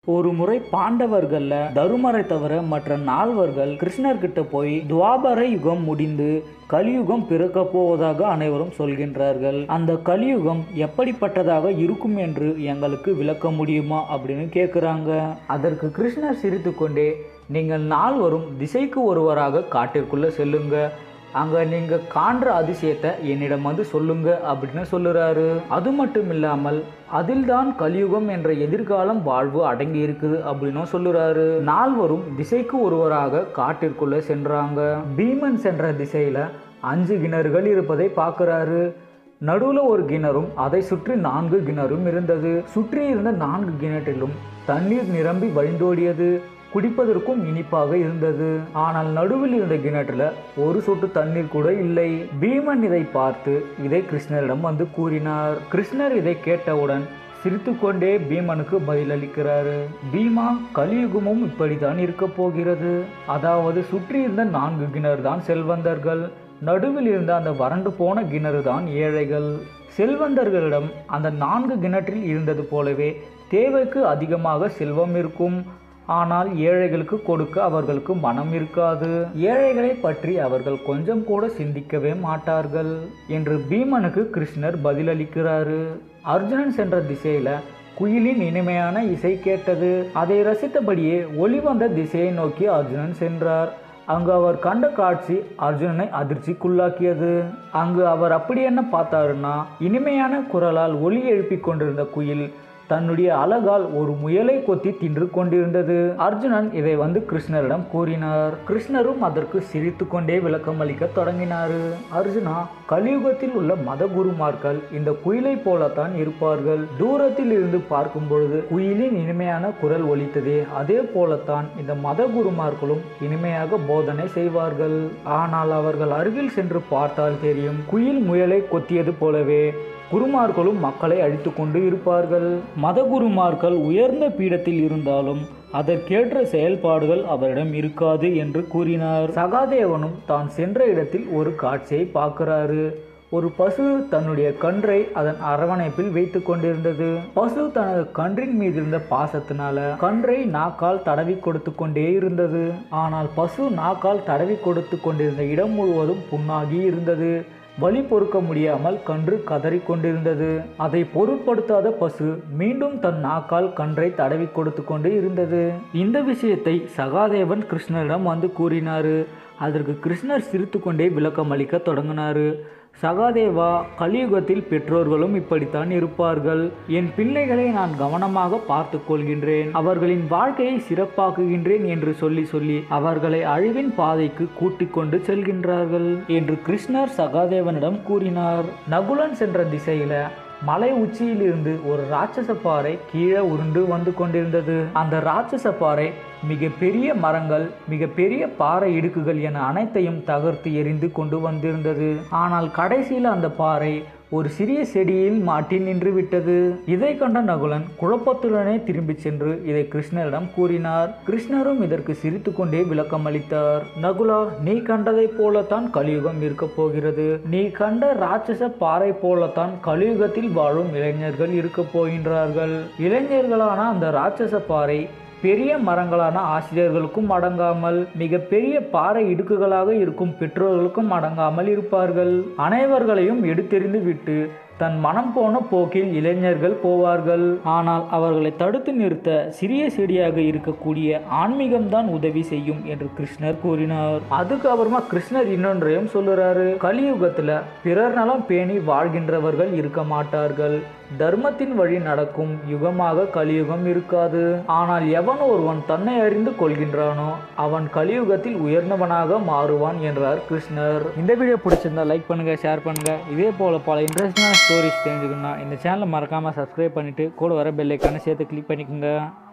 ஒரு முறை பாண்டவர்கள்ல தருமரை தவிர மற்ற நால்வர்கள் கிருஷ்ணர்கிட்ட போய் துவாபர யுகம் முடிந்து கலியுகம் பிறக்க போவதாக அனைவரும் சொல்கின்றார்கள் அந்த கலியுகம் எப்படிப்பட்டதாக இருக்கும் என்று எங்களுக்கு விளக்க முடியுமா அப்படின்னு கேட்குறாங்க அதற்கு கிருஷ்ணர் சிரித்துக்கொண்டே நீங்கள் நால்வரும் திசைக்கு ஒருவராக காட்டிற்குள்ள செல்லுங்க அங்க நீங்க காண்ற அதிசயத்தை என்னிடம் வந்து சொல்லுங்க அப்படின்னு சொல்லுறாரு அது மட்டும் இல்லாமல் அதில்தான் கலியுகம் என்ற எதிர்காலம் வாழ்வு அடங்கி இருக்குது அப்படின்னும் சொல்லுறாரு நால்வரும் திசைக்கு ஒருவராக காட்டிற்குள்ள சென்றாங்க பீமன் சென்ற திசையில அஞ்சு கிணறுகள் இருப்பதை பார்க்கறாரு நடுவுல ஒரு கிணறும் அதை சுற்றி நான்கு கிணறும் இருந்தது சுற்றி இருந்த நான்கு கிணற்றிலும் தண்ணீர் நிரம்பி வழிந்தோடியது குடிப்பதற்கும் இனிப்பாக இருந்தது ஆனால் நடுவில் இருந்த கிணற்றுல ஒரு சொட்டு தண்ணீர் கூட இல்லை பீமன் இதை பார்த்து இதை கிருஷ்ணரிடம் வந்து கூறினார் கிருஷ்ணர் இதை கேட்டவுடன் சிரித்துக்கொண்டே பீமனுக்கு பதிலளிக்கிறாரு பீமா கலியுகமும் இப்படித்தான் இருக்க போகிறது அதாவது சுற்றி இருந்த நான்கு கிணறு தான் செல்வந்தர்கள் நடுவில் இருந்த அந்த வறண்டு போன கிணறு தான் ஏழைகள் செல்வந்தர்களிடம் அந்த நான்கு கிணற்றில் இருந்தது போலவே தேவைக்கு அதிகமாக செல்வம் இருக்கும் ஆனால் ஏழைகளுக்கு கொடுக்க அவர்களுக்கு மனம் இருக்காது ஏழைகளை பற்றி அவர்கள் கொஞ்சம் கூட சிந்திக்கவே மாட்டார்கள் என்று பீமனுக்கு கிருஷ்ணர் பதிலளிக்கிறாரு அர்ஜுனன் சென்ற திசையில குயிலின் இனிமையான இசை கேட்டது அதை ரசித்தபடியே ஒளி வந்த திசையை நோக்கி அர்ஜுனன் சென்றார் அங்கு அவர் கண்ட காட்சி அர்ஜுனனை அதிர்ச்சிக்குள்ளாக்கியது அங்கு அவர் அப்படி என்ன பார்த்தாருன்னா இனிமையான குரலால் ஒலி எழுப்பிக் கொண்டிருந்த குயில் தன்னுடைய அழகால் ஒரு முயலை கொத்தி தின்று கொண்டிருந்தது அர்ஜுனன் இதை வந்து கிருஷ்ணரிடம் கூறினார் கிருஷ்ணரும் அதற்கு சிரித்து கொண்டே விளக்கம் அளிக்க தொடங்கினார் அர்ஜுனா கலியுகத்தில் உள்ள மத குருமார்கள் இந்த குயிலை போலத்தான் இருப்பார்கள் தூரத்தில் இருந்து பார்க்கும் பொழுது குயிலின் இனிமையான குரல் ஒலித்ததே அதே போலத்தான் இந்த மத குருமார்களும் இனிமையாக போதனை செய்வார்கள் ஆனால் அவர்கள் அருகில் சென்று பார்த்தால் தெரியும் குயில் முயலை கொத்தியது போலவே குருமார்களும் மக்களை அழித்து கொண்டு இருப்பார்கள் மத குருமார்கள் உயர்ந்த பீடத்தில் இருந்தாலும் அதற்கேற்ற செயல்பாடுகள் அவரிடம் இருக்காது என்று கூறினார் சகாதேவனும் தான் சென்ற இடத்தில் ஒரு காட்சியை பார்க்கிறாரு ஒரு பசு தன்னுடைய கன்றை அதன் அரவணைப்பில் வைத்து கொண்டிருந்தது பசு தனது கன்றின் மீது இருந்த பாசத்தினால கன்றை நாக்கால் தடவி கொடுத்து கொண்டே இருந்தது ஆனால் பசு நாக்கால் தடவி கொடுத்து கொண்டிருந்த இடம் முழுவதும் புண்ணாகி இருந்தது வலி பொறுக்க முடியாமல் கன்று கதறிக் கொண்டிருந்தது அதை பொருட்படுத்தாத பசு மீண்டும் தன் நாக்கால் கன்றை தடவி கொடுத்து கொண்டு இருந்தது இந்த விஷயத்தை சகாதேவன் கிருஷ்ணரிடம் வந்து கூறினாரு அதற்கு கிருஷ்ணர் சிரித்துக்கொண்டே விளக்கம் அளிக்க தொடங்கினாரு சகாதேவா கலியுகத்தில் பெற்றோர்களும் இப்படித்தான் இருப்பார்கள் என் பிள்ளைகளை நான் கவனமாக பார்த்து கொள்கின்றேன் அவர்களின் வாழ்க்கையை சிறப்பாக்குகின்றேன் என்று சொல்லி சொல்லி அவர்களை அழிவின் பாதைக்கு கூட்டிக் கொண்டு செல்கின்றார்கள் என்று கிருஷ்ணர் சகாதேவனிடம் கூறினார் நகுலன் சென்ற திசையில மலை உச்சியிலிருந்து ஒரு ராட்சச பாறை கீழே உருண்டு வந்து கொண்டிருந்தது அந்த ராட்சச பாறை மிக பெரிய மரங்கள் மிக பெரிய பாறை இடுக்குகள் என அனைத்தையும் தகர்த்து எரிந்து கொண்டு வந்திருந்தது ஆனால் கடைசியில் அந்த பாறை ஒரு சிறிய செடியில் மாட்டி நின்று விட்டது இதை கண்ட நகுலன் குழப்பத்துடனே திரும்பி சென்று இதை கிருஷ்ணரிடம் கூறினார் கிருஷ்ணரும் இதற்கு சிரித்துக்கொண்டே விளக்கம் அளித்தார் நகுலா நீ கண்டதைப் போலத்தான் கலியுகம் இருக்க போகிறது நீ கண்ட ராட்சச பாறை போலத்தான் கலியுகத்தில் வாழும் இளைஞர்கள் இருக்க போகின்றார்கள் இளைஞர்களான அந்த ராட்சச பாறை பெரிய மரங்களான ஆசிரியர்களுக்கும் அடங்காமல் மிக பெரிய பாறை இடுக்குகளாக இருக்கும் பெற்றோர்களுக்கும் அடங்காமல் இருப்பார்கள் அனைவர்களையும் எடுத்தெறிந்து விட்டு தன் மனம் போன போக்கில் இளைஞர்கள் போவார்கள் ஆனால் அவர்களை தடுத்து நிறுத்த சிறிய செடியாக இருக்கக்கூடிய ஆன்மீகம்தான் உதவி செய்யும் என்று கிருஷ்ணர் கூறினார் அதுக்கு அப்புறமா கிருஷ்ணர் இன்னொன்றையும் சொல்லுறாரு கலியுகத்துல பிறர் நலம் பேணி வாழ்கின்றவர்கள் இருக்க மாட்டார்கள் தர்மத்தின் வழி நடக்கும் யுகமாக கலியுகம் இருக்காது ஆனால் எவன் ஒருவன் தன்னை அறிந்து கொள்கின்றானோ அவன் கலியுகத்தில் உயர்ந்தவனாக மாறுவான் என்றார் கிருஷ்ணர் இந்த வீடியோ பிடிச்சிருந்தா லைக் பண்ணுங்க ஷேர் பண்ணுங்க இதே போல பல இன்ட்ரெஸ்டிங்கான ஸ்டோரிஸ் தெரிஞ்சுக்கணும்னா இந்த சேனலை மறக்காம சப்ஸ்கிரைப் பண்ணிட்டு கூட வர பெல் ஐக்கானை சேர்த்து கிளிக் பண்ணிக்கோங்க